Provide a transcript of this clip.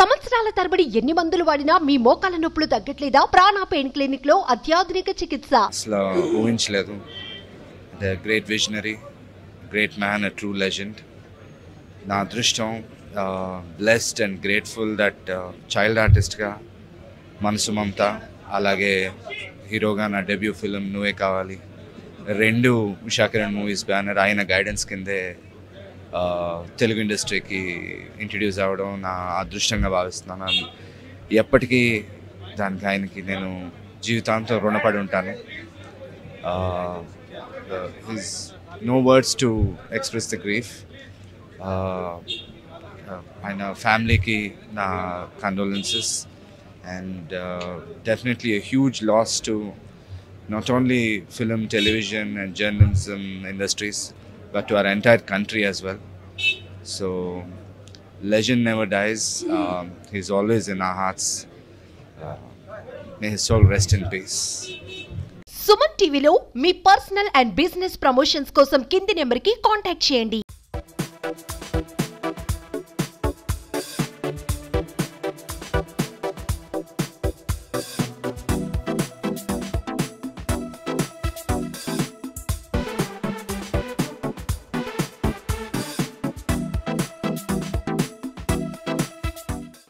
సంవత్సరాల తరబడి ఎన్ని మందులు వాడినా మీ మోకాల నొప్పులు తగ్గట్లేదా ప్రాణ పెయిన్ క్లినిక్ లో అత్యాధునిక చికిత్స అసలు ఊహించలేదు the great visionary great man a true legend నా అదృష్టం blessed and grateful that child ఆర్టిస్ట్గా మనసు మమత అలాగే హీరోగా నా డెబ్యూ ఫిలిం నువ్వే కావాలి రెండు ఉషాకిరణ్ మూవీస్ బ్యానర్ ఆయన గైడెన్స్ కిందే ఆ, తెలుగు ఇండస్ట్రీకి ఇంట్రడ్యూస్ అవ్వడం నా అదృష్టంగా భావిస్తున్నాను ఎప్పటికీ దానికి ఆయనకి నేను జీవితాంతం రుణపడి ఉంటాను his no words to express the grief ఆయన ఫ్యామిలీకి నా condolences and definitely a huge loss to not only film, television, and journalism industries, but to our entire country as well. So, legend never dies. Um, he's always in our hearts. Uh, may his soul rest in peace. Suman టీవీలో మీ personal and business promotions కోసం కింది number కి contact చేయండి